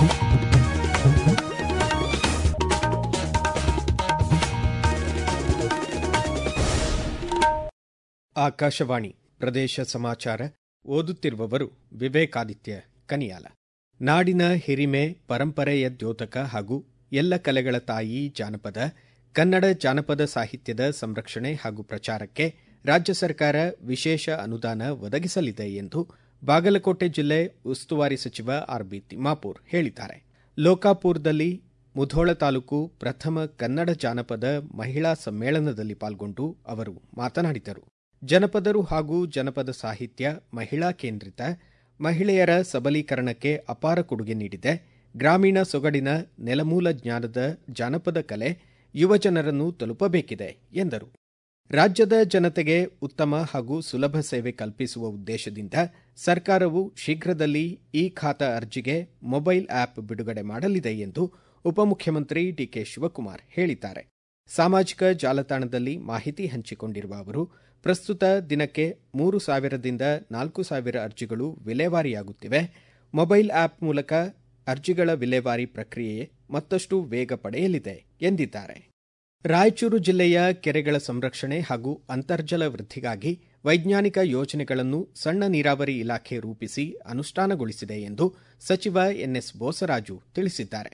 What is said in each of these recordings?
ಆಕಾಶವಾಣಿ ಪ್ರದೇಶ ಸಮಾಚಾರ ಓದುತ್ತಿರುವವರು ವಿವೇಕಾದಿತ್ಯ ಕನಿಯಾಲ ನಾಡಿನ ಹಿರಿಮೆ ಪರಂಪರೆಯ ದ್ಯೋತಕ ಹಾಗೂ ಎಲ್ಲ ಕಲೆಗಳ ತಾಯಿ ಜಾನಪದ ಕನ್ನಡ ಜಾನಪದ ಸಾಹಿತ್ಯದ ಸಂರಕ್ಷಣೆ ಹಾಗೂ ಪ್ರಚಾರಕ್ಕೆ ರಾಜ್ಯ ಸರ್ಕಾರ ವಿಶೇಷ ಅನುದಾನ ಒದಗಿಸಲಿದೆ ಎಂದು ಬಾಗಲಕೋಟೆ ಜಿಲ್ಲೆ ಉಸ್ತುವಾರಿ ಸಚಿವ ಆರ್ಬಿ ತಿಮ್ಮಾಪುರ್ ಹೇಳಿದ್ದಾರೆ ಲೋಕಾಪುರದಲ್ಲಿ ಮುಧೋಳ ತಾಲೂಕು ಪ್ರಥಮ ಕನ್ನಡ ಜಾನಪದ ಮಹಿಳಾ ಸಮ್ಮೇಳನದಲ್ಲಿ ಪಾಲ್ಗೊಂಡು ಅವರು ಮಾತನಾಡಿದರು ಜನಪದರು ಹಾಗೂ ಜನಪದ ಸಾಹಿತ್ಯ ಮಹಿಳಾ ಕೇಂದ್ರಿತ ಮಹಿಳೆಯರ ಸಬಲೀಕರಣಕ್ಕೆ ಅಪಾರ ಕೊಡುಗೆ ನೀಡಿದೆ ಗ್ರಾಮೀಣ ಸೊಗಡಿನ ನೆಲಮೂಲ ಜ್ಞಾನದ ಜಾನಪದ ಕಲೆ ಯುವಜನರನ್ನು ತಲುಪಬೇಕಿದೆ ಎಂದರು ರಾಜ್ಯದ ಜನತೆಗೆ ಉತ್ತಮ ಹಾಗೂ ಸುಲಭ ಸೇವೆ ಕಲ್ಪಿಸುವ ಉದ್ದೇಶದಿಂದ ಸರ್ಕಾರವು ಶೀಘ್ರದಲ್ಲಿ ಈ ಖಾತಾ ಅರ್ಜಿಗೆ ಮೊಬೈಲ್ ಆಪ್ ಬಿಡುಗಡೆ ಮಾಡಲಿದೆ ಎಂದು ಉಪಮುಖ್ಯಮಂತ್ರಿ ಡಿಕೆ ಶಿವಕುಮಾರ್ ಹೇಳಿದ್ದಾರೆ ಸಾಮಾಜಿಕ ಜಾಲತಾಣದಲ್ಲಿ ಮಾಹಿತಿ ಹಂಚಿಕೊಂಡಿರುವ ಅವರು ಪ್ರಸ್ತುತ ದಿನಕ್ಕೆ ಮೂರು ಸಾವಿರದಿಂದ ನಾಲ್ಕು ಸಾವಿರ ಅರ್ಜಿಗಳು ವಿಲೇವಾರಿಯಾಗುತ್ತಿವೆ ಮೊಬೈಲ್ ಆಪ್ ಮೂಲಕ ಅರ್ಜಿಗಳ ವಿಲೇವಾರಿ ಪ್ರಕ್ರಿಯೆ ಮತ್ತಷ್ಟು ವೇಗ ಪಡೆಯಲಿದೆ ಎಂದಿದ್ದಾರೆ ರಾಯಚೂರು ಜಿಲ್ಲೆಯ ಕೆರೆಗಳ ಸಂರಕ್ಷಣೆ ಹಾಗೂ ಅಂತರ್ಜಲ ವೃದ್ಧಿಗಾಗಿ ವೈಜ್ಞಾನಿಕ ಯೋಜನೆಗಳನ್ನು ಸಣ್ಣ ನೀರಾವರಿ ಇಲಾಖೆ ರೂಪಿಸಿ ಅನುಷ್ಠಾನಗೊಳಿಸಿದೆ ಎಂದು ಸಚಿವ ಎನ್ಎಸ್ ಬೋಸರಾಜು ತಿಳಿಸಿದ್ದಾರೆ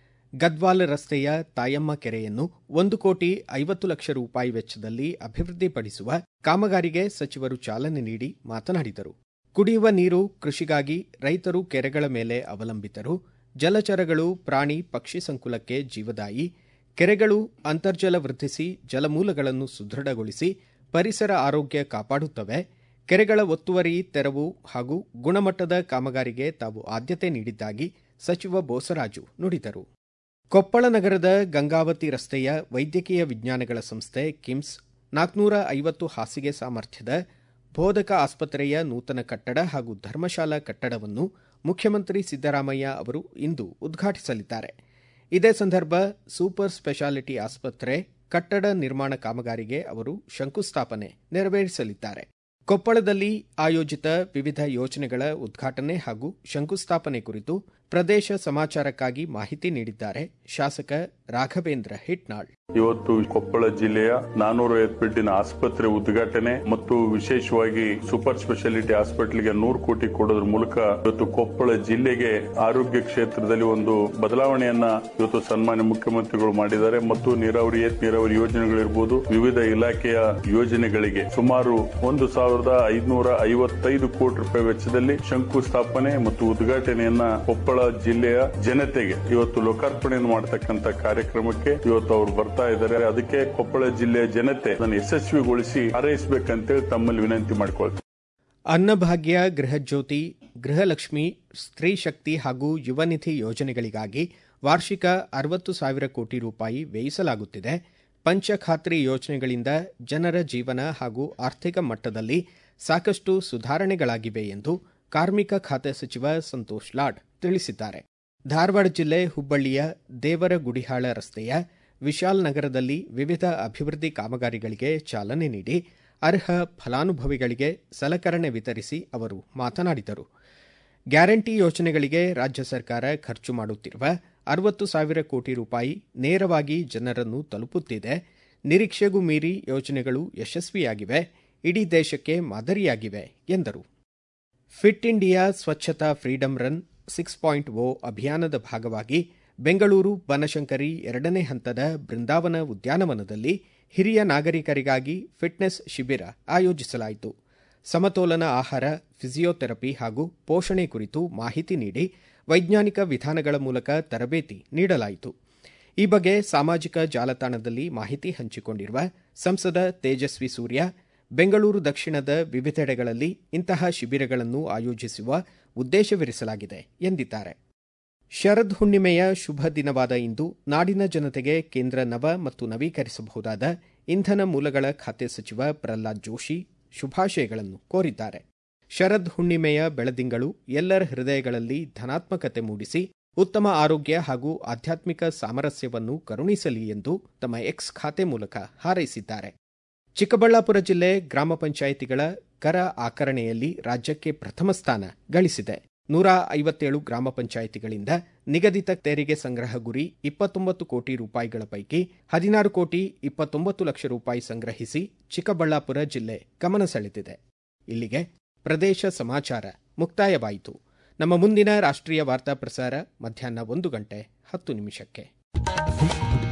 ಗದ್ವಾಲ ರಸ್ತೆಯ ತಾಯಮ್ಮ ಕೆರೆಯನ್ನು ಒಂದು ಕೋಟಿ ಐವತ್ತು ಲಕ್ಷ ರೂಪಾಯಿ ವೆಚ್ಚದಲ್ಲಿ ಅಭಿವೃದ್ಧಿಪಡಿಸುವ ಕಾಮಗಾರಿಗೆ ಸಚಿವರು ಚಾಲನೆ ನೀಡಿ ಮಾತನಾಡಿದರು ಕುಡಿಯುವ ನೀರು ಕೃಷಿಗಾಗಿ ರೈತರು ಕೆರೆಗಳ ಮೇಲೆ ಅವಲಂಬಿತರು ಜಲಚರಗಳು ಪ್ರಾಣಿ ಪಕ್ಷಿ ಸಂಕುಲಕ್ಕೆ ಜೀವದಾಯಿ ಕೆರೆಗಳು ಅಂತರ್ಜಲ ವೃದ್ಧಿಸಿ ಜಲಮೂಲಗಳನ್ನು ಸುದೃಢಗೊಳಿಸಿ ಪರಿಸರ ಆರೋಗ್ಯ ಕಾಪಾಡುತ್ತವೆ ಕೆರೆಗಳ ಒತ್ತುವರಿ ತೆರವು ಹಾಗೂ ಗುಣಮಟ್ಟದ ಕಾಮಗಾರಿಗೆ ತಾವು ಆದ್ಯತೆ ನೀಡಿದ್ದಾಗಿ ಸಚಿವ ಬೋಸರಾಜು ನುಡಿದರು ಕೊಪ್ಪಳ ನಗರದ ಗಂಗಾವತಿ ರಸ್ತೆಯ ವೈದ್ಯಕೀಯ ವಿಜ್ಞಾನಗಳ ಸಂಸ್ಥೆ ಕಿಮ್ಸ್ ನಾಲ್ಕನೂರ ಐವತ್ತು ಹಾಸಿಗೆ ಸಾಮರ್ಥ್ಯದ ಬೋಧಕ ಆಸ್ಪತ್ರೆಯ ನೂತನ ಕಟ್ಟಡ ಹಾಗೂ ಧರ್ಮಶಾಲಾ ಕಟ್ಟಡವನ್ನು ಮುಖ್ಯಮಂತ್ರಿ ಸಿದ್ದರಾಮಯ್ಯ ಅವರು ಇಂದು ಉದ್ಘಾಟಿಸಲಿದ್ದಾರೆ ಇದೇ ಸಂದರ್ಭ ಸೂಪರ್ ಸ್ಪೆಷಾಲಿಟಿ ಆಸ್ಪತ್ರೆ ಕಟ್ಟಡ ನಿರ್ಮಾಣ ಕಾಮಗಾರಿಗೆ ಅವರು ಶಂಕುಸ್ಥಾಪನೆ ನೆರವೇರಿಸಲಿದ್ದಾರೆ ಕೊಪ್ಪಳದಲ್ಲಿ ಆಯೋಜಿತ ವಿವಿಧ ಯೋಜನೆಗಳ ಉದ್ಘಾಟನೆ ಹಾಗೂ ಶಂಕುಸ್ಥಾಪನೆ ಕುರಿತು ಪ್ರದೇಶ ಸಮಾಚಾರಕ್ಕಾಗಿ ಮಾಹಿತಿ ನೀಡಿದ್ದಾರೆ ಶಾಸಕ ರಾಘವೇಂದ್ರ ಹಿಟ್ನಾಳ್ ಇವತ್ತು ಕೊಪ್ಪಳ ಜಿಲ್ಲೆಯ ನಾನೂರ ಬೆಡ್ಡಿನ ಆಸ್ಪತ್ರೆ ಉದ್ಘಾಟನೆ ಮತ್ತು ವಿಶೇಷವಾಗಿ ಸೂಪರ್ ಸ್ಪೆಷಾಲಿಟಿ ಹಾಸ್ಪಿಟಲ್ಗೆ ನೂರು ಕೋಟಿ ಕೊಡೋದ್ರ ಮೂಲಕ ಇವತ್ತು ಕೊಪ್ಪಳ ಜಿಲ್ಲೆಗೆ ಆರೋಗ್ಯ ಕ್ಷೇತ್ರದಲ್ಲಿ ಒಂದು ಬದಲಾವಣೆಯನ್ನ ಇವತ್ತು ಸನ್ಮಾನ್ಯ ಮುಖ್ಯಮಂತ್ರಿಗಳು ಮಾಡಿದ್ದಾರೆ ಮತ್ತು ನೀರಾವರಿ ಏತ್ ನೀರಾವರಿ ಯೋಜನೆಗಳಿರ್ಬೋದು ವಿವಿಧ ಇಲಾಖೆಯ ಯೋಜನೆಗಳಿಗೆ ಸುಮಾರು ಒಂದು ಸಾವಿರದ ಐದುನೂರ ಐವತ್ತೈದು ಕೋಟಿ ರೂಪಾಯಿ ವೆಚ್ಚದಲ್ಲಿ ಶಂಕುಸ್ಥಾಪನೆ ಮತ್ತು ಉದ್ಘಾಟನೆಯನ್ನ ಕೊಪ್ಪಳ ಜಿಲ್ಲೆಯ ಜನತೆಗೆ ಇವತ್ತು ಲೋಕಾರ್ಪಣೆಯನ್ನು ಮಾಡತಕ್ಕಂತ ಕಾರ್ಯಕ್ರಮಕ್ಕೆ ಇವತ್ತು ಅವರು ಬರ್ತಾ ಇದ್ದಾರೆ ಅದಕ್ಕೆ ಕೊಪ್ಪಳ ಜಿಲ್ಲೆಯ ಜನತೆ ಅದನ್ನು ಯಶಸ್ವಿಗೊಳಿಸಿ ಹಾರೈಸಬೇಕಂತೇಳಿ ತಮ್ಮಲ್ಲಿ ವಿನಂತಿ ಮಾಡಿಕೊಳ್ತಾರೆ ಅನ್ನಭಾಗ್ಯ ಗೃಹಜ್ಯೋತಿ ಗೃಹಲಕ್ಷ್ಮಿ ಸ್ತ್ರೀ ಶಕ್ತಿ ಹಾಗೂ ಯುವ ನಿಧಿ ಯೋಜನೆಗಳಿಗಾಗಿ ವಾರ್ಷಿಕ ಅರವತ್ತು ಸಾವಿರ ಕೋಟಿ ರೂಪಾಯಿ ವ್ಯಯಿಸಲಾಗುತ್ತಿದೆ ಪಂಚಖಾತ್ರಿ ಯೋಜನೆಗಳಿಂದ ಜನರ ಜೀವನ ಹಾಗೂ ಆರ್ಥಿಕ ಮಟ್ಟದಲ್ಲಿ ಸಾಕಷ್ಟು ಸುಧಾರಣೆಗಳಾಗಿವೆ ಎಂದು ಕಾರ್ಮಿಕ ಖಾತೆ ಸಚಿವ ಸಂತೋಷ್ ಲಾಡ್ ತಿಳಿಸಿದ್ದಾರೆ ಧಾರವಾಡ ಜಿಲ್ಲೆ ಹುಬ್ಬಳ್ಳಿಯ ದೇವರ ಗುಡಿಹಾಳ ರಸ್ತೆಯ ವಿಶಾಲ್ ನಗರದಲ್ಲಿ ವಿವಿಧ ಅಭಿವೃದ್ಧಿ ಕಾಮಗಾರಿಗಳಿಗೆ ಚಾಲನೆ ನೀಡಿ ಅರ್ಹ ಫಲಾನುಭವಿಗಳಿಗೆ ಸಲಕರಣೆ ವಿತರಿಸಿ ಅವರು ಮಾತನಾಡಿದರು ಗ್ಯಾರಂಟಿ ಯೋಜನೆಗಳಿಗೆ ರಾಜ್ಯ ಸರ್ಕಾರ ಖರ್ಚು ಮಾಡುತ್ತಿರುವ ಅರವತ್ತು ಸಾವಿರ ಕೋಟಿ ರೂಪಾಯಿ ನೇರವಾಗಿ ಜನರನ್ನು ತಲುಪುತ್ತಿದೆ ನಿರೀಕ್ಷೆಗೂ ಮೀರಿ ಯೋಜನೆಗಳು ಯಶಸ್ವಿಯಾಗಿವೆ ಇಡೀ ದೇಶಕ್ಕೆ ಮಾದರಿಯಾಗಿವೆ ಎಂದರು ಫಿಟ್ ಇಂಡಿಯಾ ಸ್ವಚ್ಛತಾ freedom run six point O ಅಭಿಯಾನದ ಭಾಗವಾಗಿ ಬೆಂಗಳೂರು ಬನಶಂಕರಿ ಎರಡನೇ ಹಂತದ ಬೃಂದಾವನ ಉದ್ಯಾನವನದಲ್ಲಿ ಹಿರಿಯ ನಾಗರಿಕರಿಗಾಗಿ ಫಿಟ್ನೆಸ್ ಶಿಬಿರ ಆಯೋಜಿಸಲಾಯಿತು ಸಮತೋಲನ ಆಹಾರ ಫಿಸಿಯೋಥೆರಪಿ ಹಾಗೂ ಪೋಷಣೆ ಕುರಿತು ಮಾಹಿತಿ ನೀಡಿ ವೈಜ್ಞಾನಿಕ ವಿಧಾನಗಳ ಮೂಲಕ ತರಬೇತಿ ನೀಡಲಾಯಿತು ಈ ಬಗ್ಗೆ ಸಾಮಾಜಿಕ ಜಾಲತಾಣದಲ್ಲಿ ಮಾಹಿತಿ ಹಂಚಿಕೊಂಡಿರುವ ಸಂಸದ ತೇಜಸ್ವಿ ಸೂರ್ಯ ಬೆಂಗಳೂರು ದಕ್ಷಿಣದ ವಿವಿಧೆಡೆಗಳಲ್ಲಿ ಇಂತಹ ಶಿಬಿರಗಳನ್ನು ಆಯೋಜಿಸುವ ಉದ್ದೇಶವಿರಿಸಲಾಗಿದೆ ಎಂದಿದ್ದಾರೆ ಶರದ್ ಹುಣ್ಣಿಮೆಯ ಶುಭ ದಿನವಾದ ಇಂದು ನಾಡಿನ ಜನತೆಗೆ ಕೇಂದ್ರ ನವ ಮತ್ತು ನವೀಕರಿಸಬಹುದಾದ ಇಂಧನ ಮೂಲಗಳ ಖಾತೆ ಸಚಿವ ಪ್ರಹ್ಲಾದ್ ಜೋಶಿ ಶುಭಾಶಯಗಳನ್ನು ಕೋರಿದ್ದಾರೆ ಶರದ್ ಹುಣ್ಣಿಮೆಯ ಬೆಳದಿಂಗಳು ಎಲ್ಲರ ಹೃದಯಗಳಲ್ಲಿ ಧನಾತ್ಮಕತೆ ಮೂಡಿಸಿ ಉತ್ತಮ ಆರೋಗ್ಯ ಹಾಗೂ ಆಧ್ಯಾತ್ಮಿಕ ಸಾಮರಸ್ಯವನ್ನು ಕರುಣಿಸಲಿ ಎಂದು ತಮ್ಮ ಎಕ್ಸ್ ಖಾತೆ ಮೂಲಕ ಹಾರೈಸಿದ್ದಾರೆ ಚಿಕ್ಕಬಳ್ಳಾಪುರ ಜಿಲ್ಲೆ ಗ್ರಾಮ ಪಂಚಾಯಿತಿಗಳ ಕರ ಆಕರಣೆಯಲ್ಲಿ ರಾಜ್ಯಕ್ಕೆ ಪ್ರಥಮ ಸ್ಥಾನ ಗಳಿಸಿದೆ ನೂರ ಐವತ್ತೇಳು ಗ್ರಾಮ ಪಂಚಾಯಿತಿಗಳಿಂದ ನಿಗದಿತ ತೆರಿಗೆ ಸಂಗ್ರಹ ಗುರಿ ಇಪ್ಪತ್ತೊಂಬತ್ತು ಕೋಟಿ ರೂಪಾಯಿಗಳ ಪೈಕಿ ಹದಿನಾರು ಕೋಟಿ ಇಪ್ಪತ್ತೊಂಬತ್ತು ಲಕ್ಷ ರೂಪಾಯಿ ಸಂಗ್ರಹಿಸಿ ಚಿಕ್ಕಬಳ್ಳಾಪುರ ಜಿಲ್ಲೆ ಗಮನ ಸೆಳೆದಿದೆ ಇಲ್ಲಿಗೆ ಪ್ರದೇಶ ಸಮಾಚಾರ ಮುಕ್ತಾಯವಾಯಿತು ನಮ್ಮ ಮುಂದಿನ ರಾಷ್ಟ್ರೀಯ ವಾರ್ತಾ ಪ್ರಸಾರ ಮಧ್ಯಾಹ್ನ ಒಂದು ಗಂಟೆ ಹತ್ತು ನಿಮಿಷಕ್ಕೆ